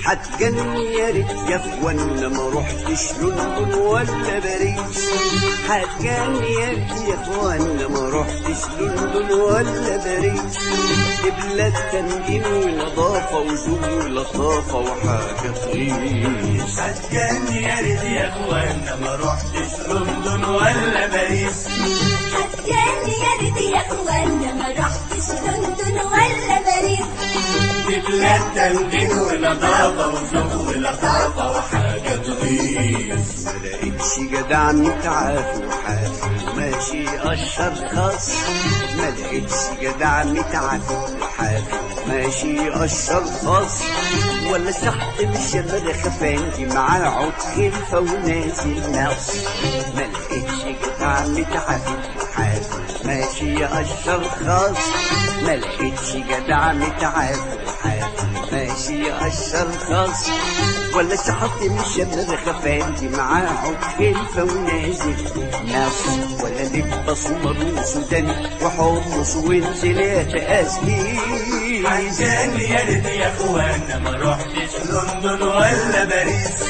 هتجني يا ريت يا اخوانا ما رحتش لندن ولا باريس هتجني يا ريت يا اخوانا ما رحتش لندن ولا باريس دي بلاد تنجيم ونظافة وذوق ولطافة وحاجة تغيظ هتجني يا ريت يا اخوانا ما رحتش لندن ولا باريس هتجني يا ريت يا اخوانا ما رحتش لندن ولا باريس دي بلاد تنجيم ونظافة وذوق ولطافة وحاجة تغيظ ما لقيتش جدع متعافي وحافي وماشي اشهر خاص ما لقيتش جدع متعافي وحافي وماشي اشهر خاص ولا تحت الشمال خفانجي معاه عود خلفة ونازل ناس ما لقيتش جدع متعافي وحافي ماشي اشهر خاص ما لقيتش جدع متعافي وحافي ماشي اشهر خاص ولا شحط من الشمال خفانجي معاه عود خلفة ونازل ناس ولا لبس ومروس سوداني وحمص وانزلات اسهيل هتجني يا ريت يا اخوانا ما رحتش لندن ولا باريس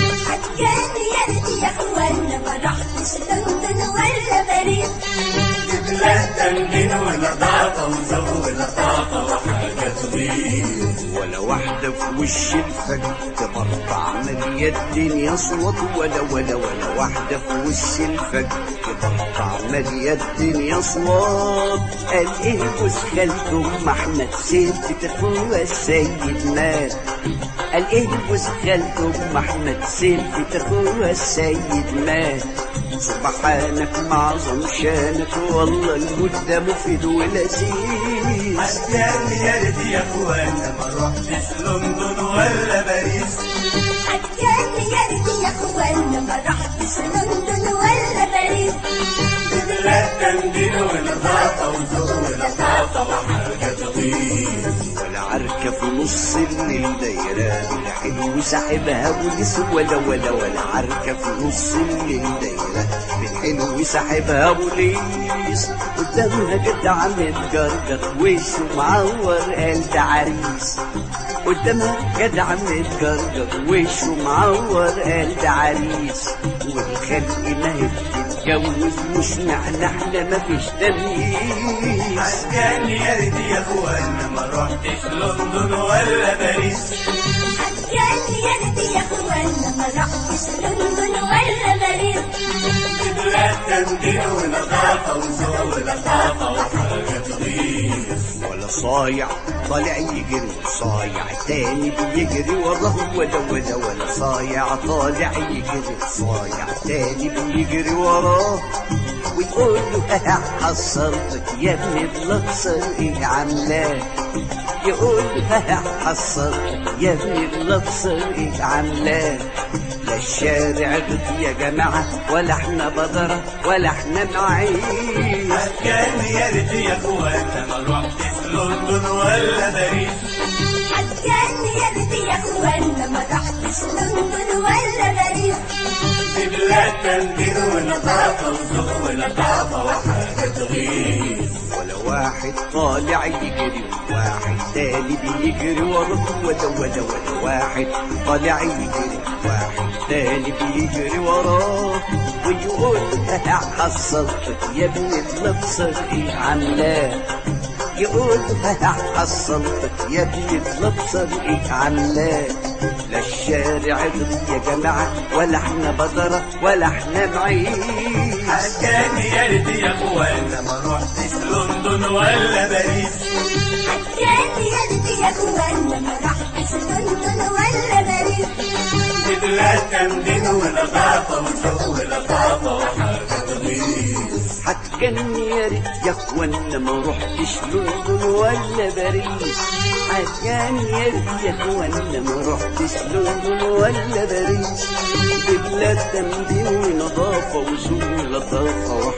هتجني يا ريت يا اخوانا ما رحتش لندن ولا باريس دي بلاد تنجيم ونظافة وذوق ولطافة وحاجة تغيظ ولا واحدة في وش الفجر تبرطع مالية الدنيا صوت ولا ولا ولا واحدة في وش الفجر تبرطع مالية الدنيا صوت قال ايه جوز خالته ام احمد ست اخوها السيد مات قال ايه جوز خالته ام احمد ست اخوها السيد مات سبحانك معظم شانك والله المدة مفيد ولذيذ هتجني يا ريت يا اخوانا ما رحتش لندن ولا باريس هتجني يا ريت يا اخوانا ما رحتش لندن ولا باريس دي بلاد تنجيم ونظافة وذوق ولطافة وحاجة تغيظ ولا عركة في نص الليل دايرة بالحلو ساحبها بوليس ولا ولا ولا عركة في نص الليل دايرة بالحلو ساحبها بوليس قدامها جدع متجرجر وشه معور قال ده عريس قدامها جدع متجرجر وشه معور قال ده عريس والخلق ما هي بتتجوز مش نحنحنا مفيش تمييز هتجني يا ريت يا اخوانا ما رحتش لندن ولا باريس هتجني يا ريت يا اخوانا ما رحتش لندن ولا باريس دي بلاد تنجيم ونظافة وذوق ولطافة وحاجة تغيظ ولا صايع طالع يجري صايع تاني بيجري وراه ولا ولا ولا صايع طالع يجري صايع تاني بيجري وراه ويقول له ها حصلتك يا ابن الاقصر ايه عاملاه يقول له ها حصلتك يا ابن الاقصر ايه عاملاه لا الشارع ضد يا جماعة ولا احنا بدرة ولا احنا معين هتجني يا ريت يا اخوانا ما رحتش لندن ولا باريس هتجني يا ريت يا اخوانا ما رحتش لندن ولا باريس دي بلاد تنجيم ونظافة وذوق ولطافة وحاجة تغيظ ولا واحد طالع يجري وواحد تاني بيجري وراه ولا ولا ولا واحد طالع يجري واحد تاني بيجري وراه ويقول ها حصلتك يا ابن الاقصر ايه عاملاه يقول ها حصلتك يا ابن الاقصر ايه عاملاه لا الشارع ضد يا جماعة ولا احنا بدرة ولا احنا معين هتجني يا ريت يا اخوانا ما رحتش لندن ولا باريس هتجني يا ريت يا اخوانا ما رحتش لندن ولا باريس دي بلاد تنجيم ونظافة وذوق ولطافة وحاجة تغيظ هتجني يا ريت يا اخوانا ما رحتش لندن ولا باريس هتجني يا ريت يا اخوانا ما رحتش لندن ولا باريس دي بلاد تمدين ونظافة وذوق لطافة